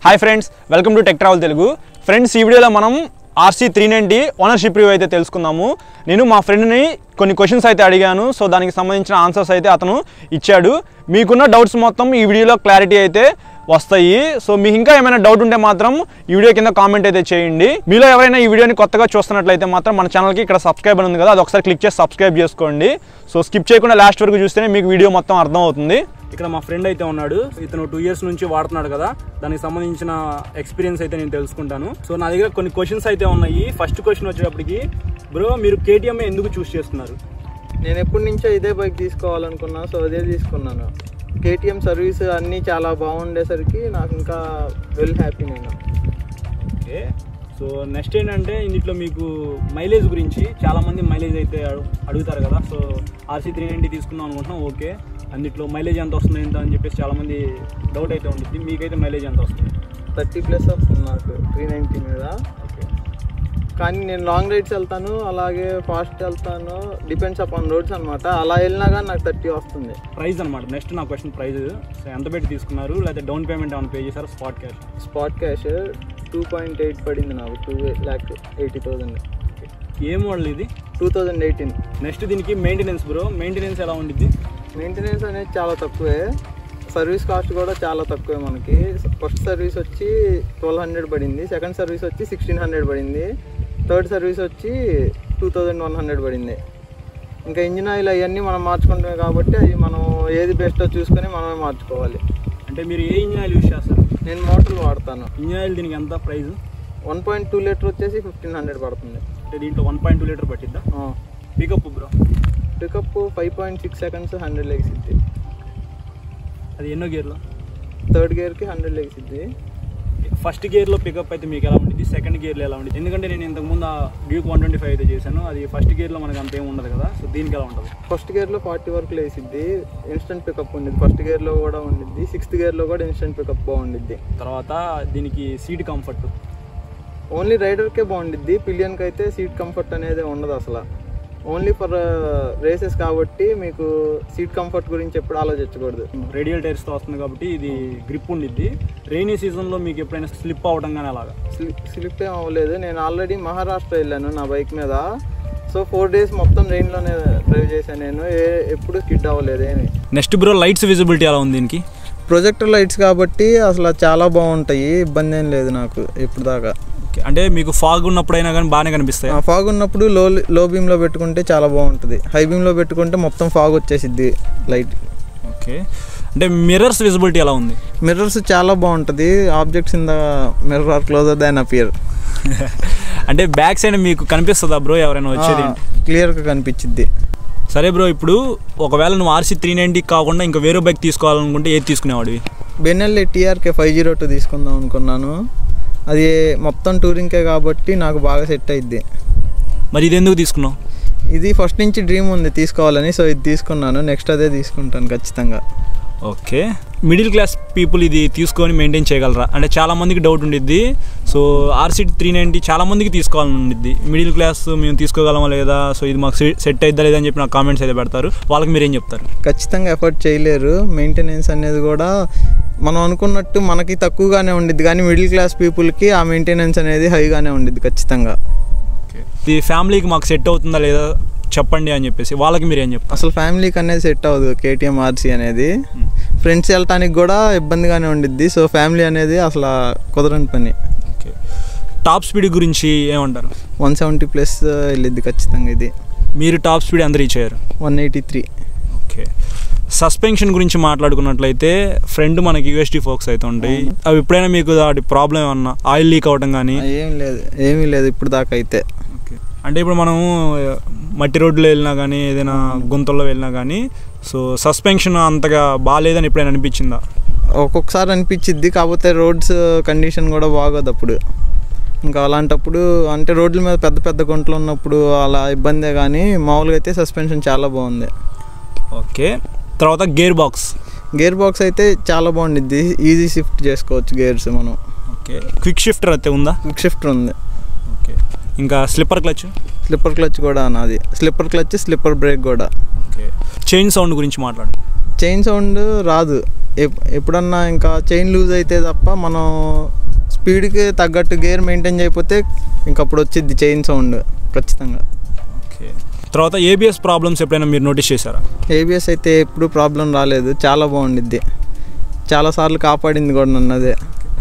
Hi friends welcome to tech travel Telugu friends ఈ వీడియోలో మనం RC three ninety ownership review అయితే తెలుసుకుందాము నేను మా ఫ్రెండ్ని కొన్ని క్వశ్చన్స్ అయితే అడిగాను సో దానికి సంబంధించిన ఆన్సర్స్ అయితే అతను ఇచ్చాడు మీకున్న డౌట్స్ మొత్తం ఈ వీడియోలో క్లారిటీ అయితే వస్తాయి సో మీకు ఇంకా ఏమైనా డౌట్ ఉంటే మాత్రం ఈ వీడియో కింద కామెంట్ అయితే చేయండి మీలో ఎవరైనా ఈ వీడియోని కొత్తగా చూస్తున్నట్లయితే మాత్రం మన ఛానల్కి ఇక్కడ సబ్స్క్రైబ్ అని ఉంది కదా అది ఒకసారి క్లిక్ చేసి సబ్స్క్రైబ్ చేసుకోండి సో స్కిప్ చేయకుండా లాస్ట్ వరకు చూస్తేనే మీకు వీడియో మొత్తం అర్థం అవుతుంది ఇక్కడ మా ఫ్రెండ్ అయితే ఉన్నాడు ఇతను టూ ఇయర్స్ నుంచి వాడుతున్నాడు కదా దానికి సంబంధించిన ఎక్స్పీరియన్స్ అయితే నేను తెలుసుకుంటాను సో నా దగ్గర కొన్ని క్వశ్చన్స్ అయితే ఉన్నాయి ఫస్ట్ క్వశ్చన్ వచ్చేటప్పటికి బ్రో మీరు కేటీఎం ఎందుకు చూస్ చేస్తున్నారు నేను ఎప్పటి నుంచో ఇదే బైక్ తీసుకోవాలనుకున్నా సో అదే తీసుకున్నాను కేటీఎం సర్వీస్ అన్నీ చాలా బాగుండేసరికి నాకు ఇంకా వెల్ హ్యాపీ నేను ఓకే సో నెక్స్ట్ ఏంటంటే ఇందులో మీకు మైలేజ్ గురించి చాలా మంది మైలేజ్ అయితే అడు- అడుగుతారు కదా సో ఆర్సీ త్రీ నైంటీ తీసుకుందాం అనుకుంటున్నాం ఓకే అందులో మైలేజ్ ఎంత వస్తుంది ఎంత అని చెప్పేసి చాలా మంది డౌట్ అయితే ఉంటుంది మీకైతే మైలేజ్ ఎంత వస్తుంది థర్టీ ప్లస్ వస్తుంది నాకు త్రీ నైంటీ మీద ఓకే కానీ నేను లాంగ్ రైడ్స్ వెళ్తాను అలాగే ఫాస్ట్ వెళ్తాను డిపెండ్స్ అపాన్ రోడ్స్ అనమాట అలా వెళ్ళినా కానీ నాకు థర్టీ వస్తుంది ప్రైస్ అనమాట నెక్స్ట్ నా క్వశ్చన్ ప్రైస్ సో ఎంత పెట్టి తీసుకున్నారు లేదా డౌన్ పేమెంట్ ఏమైనా పే చేశారు spot cash spot cash two point eight పడింది నాకు టూ ల్యాక్ ఎయిటీ థౌజండ్ ఏ మోడల్ ఇది టూ థౌజండ్ ఎయిటీన్ నెక్స్ట్ దీనికి మెయింటెనెన్స్ బ్రో మెయింటెనెన్స్ ఎలా ఉండిద్ది మెయింటెనెన్స్ అనేది చాలా తక్కువే సర్వీస్ కాస్ట్ కూడా చాలా తక్కువే మనకి ఫస్ట్ సర్వీస్ వచ్చి ట్వెల్వ్ హండ్రెడ్ పడింది సెకండ్ సర్వీస్ వచ్చి సిక్స్టీన్ హండ్రెడ్ పడింది థర్డ్ సర్వీస్ వచ్చి టూ థౌజండ్ వన్ హండ్రెడ్ పడింది ఇంకా ఇంజిన్ ఆయిల్ అవన్నీ మనం మార్చుకుంటామే కాబట్టి అవి మనం ఏది బెస్టో చూసుకొని మనమే మార్చుకోవాలి అంటే మీరు ఏ ఇంజిన్ ఆయిల్ యూస్ చేస్తారు నేను మోటార్లు వాడతాను ఇంజిన్ ఆయిల్ దీనికి ఎంత price one point two litre వచ్చేసి ఫిఫ్టీన్ హండ్రెడ్ పడుతుంది అంటే దీంట్లో వన్ పాయింట్ టూ లీటర్ పట్టిద్దా pickup bro pickup five point six seconds hundred లెగిసిద్ది అది ఎన్నో గేర్లో థర్డ్ గేర్కి హండ్రెడ్ లెగిసిద్ది ఫస్ట్ గేర్లో పికప్ అయితే మీకు ఎలా ఉండిద్ది సెకండ్ గేర్లో ఎలా ఉండిద్ది ఎందుకంటే నేను ఇంతకుముందు ఆ డ్యూక్ వన్ ట్వంటీ ఫైవ్ అయితే చేశాను అది ఫస్ట్ గేర్లో మనకు అంత ఏమి ఉండదు కదా సో దీనికి ఎలా ఉంటుంది ఫస్ట్ గేర్లో ఫార్టీ వరకు లేసిద్ది ఇన్స్టెంట్ పికప్ ఉండిద్ది ఫస్ట్ గేర్లో కూడా ఉండిద్ది సిక్స్త్ గేర్లో కూడా ఇన్స్టెంట్ పికప్ బాగుండిద్ది తర్వాత దీనికి సీట్ కంఫర్ట్ ఓన్లీ రైడర్కే బాగుండిద్ది పిలియన్కి అయితే సీట్ కంఫర్ట్ అనేది ఉండదు అసలు ఓన్లీ ఫర్ రేసెస్ కాబట్టి మీకు సీట్ కంఫర్ట్ గురించి ఎప్పుడు ఆలోచించకూడదు రేడియల్ టైర్స్తో వస్తుంది కాబట్టి ఇది గ్రిప్ ఉండిద్ది రైనీ సీజన్లో మీకు ఎప్పుడైనా స్లిప్ అవ్వడం కానీ అలాగా స్లిప్ స్లిప్ ఏం అవ్వలేదు నేను ఆల్రెడీ మహారాష్ట్ర వెళ్ళాను నా బైక్ మీద సో ఫోర్ డేస్ మొత్తం రెయిన్లోనే డ్రైవ్ చేశాను నేను ఏ ఎప్పుడు స్కిడ్ అవ్వలేదు ఏమి నెక్స్ట్ బ్రో లైట్స్ విజిబిలిటీ ఎలా ఉంది దీనికి ప్రొజెక్టర్ లైట్స్ కాబట్టి అసలు చాలా బాగుంటాయి ఇబ్బంది ఏం లేదు నాకు ఇప్పుడు దాకా అంటే మీకు ఫాగ్ ఉన్నప్పుడైనా కానీ బాగానే కనిపిస్తాయి ఫాగ్ ఉన్నప్పుడు లో లో బీమ్లో పెట్టుకుంటే చాలా బాగుంటుంది హై బీమ్లో పెట్టుకుంటే మొత్తం ఫాగ్ వచ్చేసిద్ది లైట్ ఓకే అంటే మిర్రర్స్ విజిబిలిటీ ఎలా ఉంది మిర్రర్స్ చాలా బాగుంటుంది objects in the mirror are closer than appear అంటే బ్యాక్ సైడ్ మీకు కనిపిస్తుందా బ్రో ఎవరైనా వచ్చేది క్లియర్గా కనిపించిద్ది సరే బ్రో ఇప్పుడు ఒకవేళ నువ్వు ఆర్సీ త్రీ నైంటీ కాకుండా ఇంకా వేరే బైక్ తీసుకోవాలనుకుంటే ఏది తీసుకునేవాడివి Benelli TRK five zero two తీసుకుందాం అనుకున్నాను అది మొత్తం టూరింగ్కే కాబట్టి నాకు బాగా సెట్ అయింది మరి ఇది ఎందుకు తీసుకున్నావు ఇది ఫస్ట్ నుంచి డ్రీమ్ ఉంది తీసుకోవాలని సో ఇది తీసుకున్నాను నెక్స్ట్ అదే తీసుకుంటాను ఖచ్చితంగా ఓకే మిడిల్ క్లాస్ పీపుల్ ఇది తీసుకొని మెయింటైన్ చేయగలరా అంటే చాలా మందికి డౌట్ ఉండిద్ది సో ఆర్సీ త్రీ నైంటీ చాలా మందికి తీసుకోవాలని ఉండిద్ది మిడిల్ క్లాస్ మేము తీసుకోగలమా లేదా సో ఇది మాకు సెట్ అయిద్దా లేదా అని చెప్పి నాకు కామెంట్స్ అయితే పెడతారు వాళ్ళకి మీరు ఏం చెప్తారు ఖచ్చితంగా ఎఫర్ట్ చేయలేరు మెయింటెనెన్స్ అనేది కూడా మనం అనుకున్నట్టు మనకి తక్కువగానే ఉండిద్ది కానీ మిడిల్ క్లాస్ పీపుల్కి ఆ మెయింటెనెన్స్ అనేది హైగానే ఉండిద్ది ఖచ్చితంగా ఇది ఫ్యామిలీకి మాకు సెట్ అవుతుందా లేదా చెప్పండి అని చెప్పేసి వాళ్ళకి మీరు ఏం చెప్తారు అసలు ఫ్యామిలీకి అనేది సెట్ అవ్వదు కేటీఎం ఆర్సీ అనేది ఫ్రెండ్స్ వెళ్ళటానికి కూడా ఇబ్బందిగానే ఉండిద్ది సో ఫ్యామిలీ అనేది అసలు కుదరని పని ఓకే టాప్ స్పీడ్ గురించి ఏమంటారు వన్ సెవెంటీ ప్లస్ వెళ్ళిద్ది ఖచ్చితంగా ఇది మీరు టాప్ స్పీడ్ ఎంత రీచ్ అయ్యారు one eighty three okay suspension గురించి మాట్లాడుకున్నట్లయితే ఫ్రంట్ మనకి యూఎస్డి ఫోక్స్ అయితే ఉంటాయి అవి ఎప్పుడైనా మీకు వాటి ప్రాబ్లం ఏమన్నా ఆయిల్ లీక్ అవ్వడం కానీ ఏం లేదు ఏమీ లేదు ఇప్పుడు దాకా అయితే ఓకే అంటే ఇప్పుడు మనము మట్టి రోడ్లో వెళ్ళినా కానీ ఏదైనా గుంతల్లో వెళ్ళినా కానీ సో సస్పెన్షన్ అంతగా బాగాలేదని ఎప్పుడైనా అనిపించిందా ఒక్కొక్కసారి అనిపించిద్ది కాకపోతే రోడ్స్ కండిషన్ కూడా బాగోదు అప్పుడు ఇంకా అలాంటప్పుడు అంటే రోడ్ల మీద పెద్ద పెద్ద గుంటలు ఉన్నప్పుడు అలా ఇబ్బందే కానీ మామూలుగా అయితే సస్పెన్షన్ చాలా బాగుంది ఓకే తర్వాత గేర్ బాక్స్ గేర్ బాక్స్ అయితే చాలా బాగుండిద్ది ఈజీ షిఫ్ట్ చేసుకోవచ్చు గేర్స్ మనం ఓకే క్విక్ షిఫ్టర్ అయితే ఉందా క్విక్ షిఫ్టర్ ఉంది ఓకే ఇంకా స్లిప్పర్ క్లచ్ స్లిప్పర్ క్లచ్ కూడా నాది స్లిప్పర్ క్లచ్ స్లిప్పర్ బ్రేక్ కూడా ఓకే చైన్ సౌండ్ గురించి మాట్లాడు చైన్ సౌండ్ రాదు ఎప్- ఎప్పుడన్నా ఇంకా చైన్ లూజ్ అయితే తప్ప మనం స్పీడ్కి తగ్గట్టు గేర్ మెయింటైన్ చేయకపోతే ఇంక అప్పుడు వచ్చింది చైన్ సౌండ్ ఖచ్చితంగా ఓకే తర్వాత ఏబిఎస్ ప్రాబ్లమ్స్ ఎప్పుడైనా మీరు నోటీస్ చేశారా ఏబిఎస్ అయితే ఎప్పుడు ప్రాబ్లం రాలేదు చాలా బాగుండిద్ది చాలాసార్లు కాపాడింది కూడా నన్ను అదే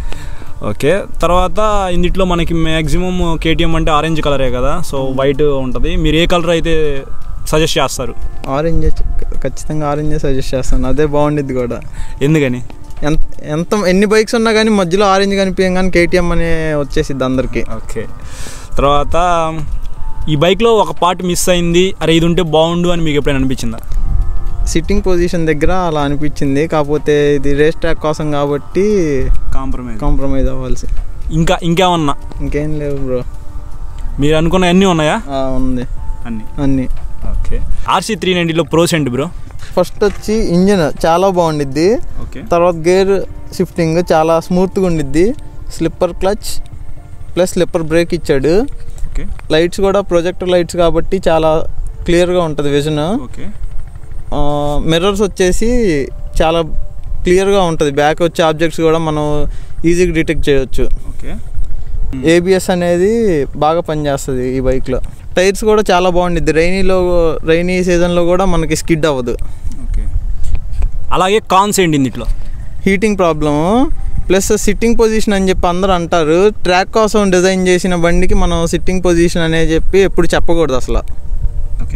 ఓకే తర్వాత ఇందులో మనకి మ్యాక్సిమం కేటీఎం అంటే ఆరెంజ్ కలరే కదా సో వైట్ ఉంటుంది మీరు ఏ కలర్ అయితే సజెస్ట్ చేస్తారు ఆరెంజ్ ఖచ్చితంగా ఆరెంజే సజెస్ట్ చేస్తాను అదే బాగుండిద్ది కూడా ఎందుకని ఎంత ఎంత ఎన్ని బైక్స్ ఉన్నా కానీ మధ్యలో ఆరెంజ్ కనిపించం కానీ కేటీఎం అనే వచ్చేసిద్ది అందరికీ ఓకే తర్వాత ఈ బైక్లో ఒక పార్ట్ మిస్ అయింది అరే ఇది ఉంటే బాగుండు అని మీకు ఎప్పుడైనా అనిపించిందా సిట్టింగ్ పొజిషన్ దగ్గర అలా అనిపించింది కాకపోతే ఇది రేస్ ట్రాక్ కోసం కాబట్టి కాంప్రమైజ్ కాంప్రమైజ్ అవ్వాల్సి ఇంకా ఇంకేమన్నా ఇంకేం లేవు బ్రో మీరు అనుకున్న అన్నీ ఉన్నాయా ఉంది అన్నీ అన్నీ ఓకే ఆర్సీ త్రీ నైంటీలో ప్రోస్ ఏంటి బ్రో ఫస్ట్ వచ్చి ఇంజిన్ చాలా బాగుండిద్ది ఓకే తర్వాత గేర్ షిఫ్టింగ్ చాలా స్మూత్గా ఉండిద్ది slipper clutch plus slipper brake ఇచ్చాడు ఓకే లైట్స్ కూడా ప్రొజెక్టర్ లైట్స్ కాబట్టి చాలా క్లియర్గా ఉంటుంది విజన్ ఓకే మిర్రర్స్ వచ్చేసి చాలా క్లియర్గా ఉంటుంది బ్యాక్ వచ్చే ఆబ్జెక్ట్స్ కూడా మనం ఈజీగా డిటెక్ట్ చేయొచ్చు ఓకే ఏబిఎస్ అనేది బాగా పనిచేస్తుంది ఈ బైక్లో టైర్స్ కూడా చాలా బాగుండిద్ది రైనీలో రైనీ సీజన్లో కూడా మనకి స్కిడ్ అవ్వదు ఓకే అలాగే కాన్స్ ఏంటి ఇందులో heating problem plus sitting position అని చెప్పి అందరూ అంటారు ట్రాక్ కోసం డిజైన్ చేసిన బండికి మనం సిట్టింగ్ పొజిషన్ అనే చెప్పి ఎప్పుడు చెప్పకూడదు అసలు ఓకే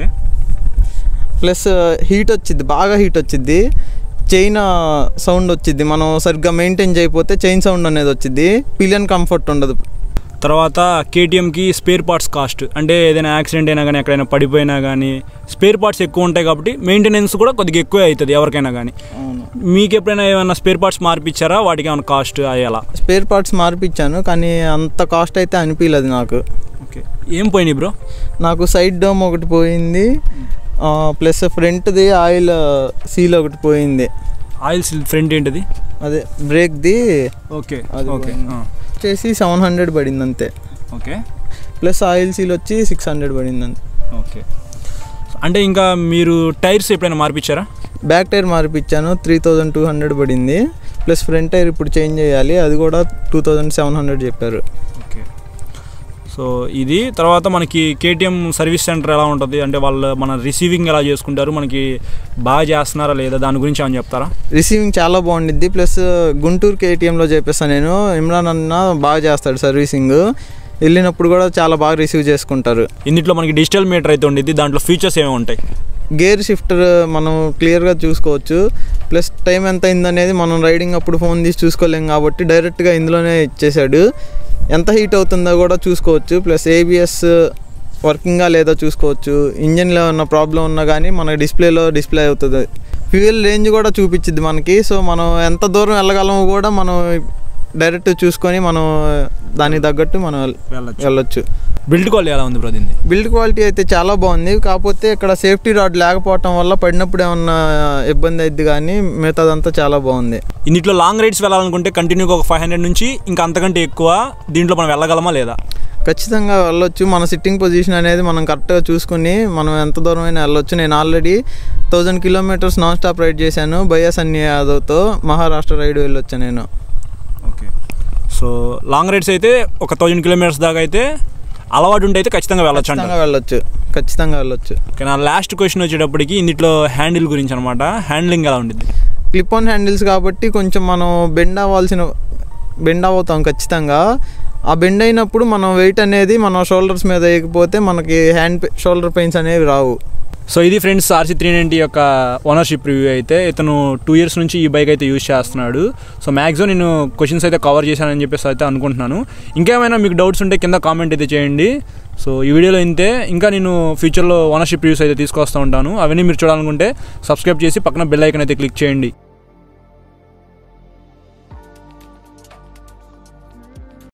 ప్లస్ హీట్ వచ్చింది బాగా హీట్ వచ్చింది చైన్ సౌండ్ వచ్చింది మనం సరిగ్గా మెయింటైన్ చేయకపోతే చైన్ సౌండ్ అనేది వచ్చింది పిలియన్ కంఫర్ట్ ఉండదు తర్వాత కేటీఎంకి స్పేర్ పార్ట్స్ కాస్ట్ అంటే ఏదైనా యాక్సిడెంట్ అయినా కానీ ఎక్కడైనా పడిపోయినా కానీ స్పేర్ పార్ట్స్ ఎక్కువ ఉంటాయి కాబట్టి మెయింటెనెన్స్ కూడా కొద్దిగా ఎక్కువే అవుతుంది ఎవరికైనా కానీ అవును మీకు ఎప్పుడైనా ఏమైనా స్పేర్ పార్ట్స్ మార్పిచ్చారా వాటికి ఏమైనా కాస్ట్ అయ్యేలా స్పేర్ పార్ట్స్ మార్పిచ్చాను కానీ అంత కాస్ట్ అయితే అనిపించలేదు నాకు ఓకే ఏం పోయినాయి బ్రో నాకు సైడ్ డోమ్ ఒకటి పోయింది ప్లస్ ఫ్రంట్ది ఆయిల్ సీల్ ఒకటి పోయింది ఆయిల్ ఫ్రంట్ ఏంటిది అదే బ్రేక్ది ఓకే అది ఓకే పోయింది. వచ్చేసి సెవెన్ హండ్రెడ్ పడింది అంతే ఓకే ప్లస్ ఆయిల్ సీల్ వచ్చి సిక్స్ హండ్రెడ్ పడింది అంతే ఓకే అంటే ఇంకా మీరు టైర్స్ ఎప్పుడైనా మార్పిచ్చారా బ్యాక్ టైర్ మార్పిచ్చాను త్రీ థౌజండ్ టూ హండ్రెడ్ పడింది ప్లస్ ఫ్రంట్ టైర్ ఇప్పుడు చేంజ్ చేయాలి అది కూడా టూ థౌజండ్ సెవెన్ హండ్రెడ్ చెప్పారు ఓకే సో ఇది తర్వాత మనకి కేటీఎం సర్వీస్ సెంటర్ ఎలా ఉంటుంది అంటే వాళ్ళు మన రిసీవింగ్ ఎలా చేసుకుంటారు మనకి బాగా చేస్తున్నారా లేదా దాని గురించి ఏమైనా చెప్తారా రిసీవింగ్ చాలా బాగుండిద్ది ప్లస్ గుంటూరు కేటీఎంలో చెప్పేస్తాను నేను ఇమ్రాన్ అన్న బాగా చేస్తాడు సర్వీసింగ్ వెళ్ళినప్పుడు కూడా చాలా బాగా రిసీవ్ చేసుకుంటారు ఇందులో మనకి డిజిటల్ మీటర్ అయితే ఉండిద్ది దాంట్లో ఫీచర్స్ ఏమి ఉంటాయి గేర్ షిఫ్టర్ మనం క్లియర్గా చూసుకోవచ్చు ప్లస్ టైం ఎంత అయిందనేది మనం రైడింగ్ అప్పుడు ఫోన్ తీసి చూసుకోలేం కాబట్టి డైరెక్ట్గా ఇందులోనే ఇచ్చేసాడు ఎంత హీట్ అవుతుందో కూడా చూసుకోవచ్చు ప్లస్ ఏబిఎస్ వర్కింగా లేదో చూసుకోవచ్చు ఇంజన్లో ఉన్న ప్రాబ్లం ఉన్నా కానీ మన డిస్ప్లేలో డిస్ప్లే అవుతుంది ఫ్యూయల్ రేంజ్ కూడా చూపించింది మనకి సో మనం ఎంత దూరం వెళ్ళగలమో కూడా మనం డైరెక్ట్ చూసుకొని మనం దానికి తగ్గట్టు మనం వెళ్ళచ్చు వెళ్ళొచ్చు బిల్డ్ క్వాలిటీ ఎలా ఉంది బ్రో దీన్ని బిల్డ్ క్వాలిటీ అయితే చాలా బాగుంది కాకపోతే ఇక్కడ సేఫ్టీ రాడ్ లేకపోవటం వల్ల పడినప్పుడు ఏమన్నా ఇబ్బంది అయింది కానీ మిగతాదంతా చాలా బాగుంది ఇందులో లాంగ్ రైడ్స్ వెళ్ళాలనుకుంటే కంటిన్యూగా ఒక ఫైవ్ హండ్రెడ్ నుంచి ఇంకా అంతకంటే ఎక్కువ దీంట్లో మనం వెళ్ళగలమా లేదా ఖచ్చితంగా వెళ్ళొచ్చు మన సిట్టింగ్ పొజిషన్ అనేది మనం కరెక్ట్గా చూసుకుని మనం ఎంత దూరం అయినా వెళ్ళొచ్చు నేను already thousand kilometres non stop ride చేశాను బయాస్ అన్ని యాదవ్తో మహారాష్ట్ర రైడ్ వెళ్ళొచ్చు నేను ఓకే సో లాంగ్ రైడ్స్ అయితే ఒక థౌజండ్ కిలోమీటర్స్ దాకా అయితే అలవాటు ఉంటే అయితే ఖచ్చితంగా వెళ్ళొచ్చు అంట ఖచ్చితంగా వెళ్ళొచ్చు ఖచ్చితంగా వెళ్ళొచ్చు ఓకే నా లాస్ట్ క్వశ్చన్ వచ్చేటప్పటికి ఇందులో హ్యాండిల్ గురించి అనమాట హ్యాండ్లింగ్ ఎలా ఉండిద్ది క్లిప్ ఆన్ హ్యాండిల్స్ కాబట్టి కొంచెం మనం బెండ్ అవ్వాల్సిన బెండ్ అవుతాం ఖచ్చితంగా ఆ బెండ్ అయినప్పుడు మనం వెయిట్ అనేది మన షోల్డర్స్ మీద వేయకపోతే మనకి హ్యాండ్ షోల్డర్ పెయిన్స్ అనేవి రావు సో ఇది ఫ్రెండ్స్ ఆర్సీ త్రీ నైంటీ యొక్క ఓనర్షిప్ రివ్యూ అయితే ఇతను టూ ఇయర్స్ నుంచి ఈ బైక్ అయితే యూజ్ చేస్తున్నాడు సో మ్యాక్సిమం నేను క్వశ్చన్స్ అయితే కవర్ చేశానని చెప్పేసి అయితే అనుకుంటున్నాను ఇంకేమైనా మీకు డౌట్స్ ఉంటే కింద కామెంట్ అయితే చేయండి సో ఈ వీడియోలో ఇంతే ఇంకా నేను ఫ్యూచర్లో ఓనర్షిప్ రివ్యూస్ అయితే తీసుకొస్తూ ఉంటాను అవన్నీ మీరు చూడాలనుకుంటే సబ్స్క్రైబ్ చేసి పక్కన బెల్ ఐకన్ అయితే క్లిక్ చేయండి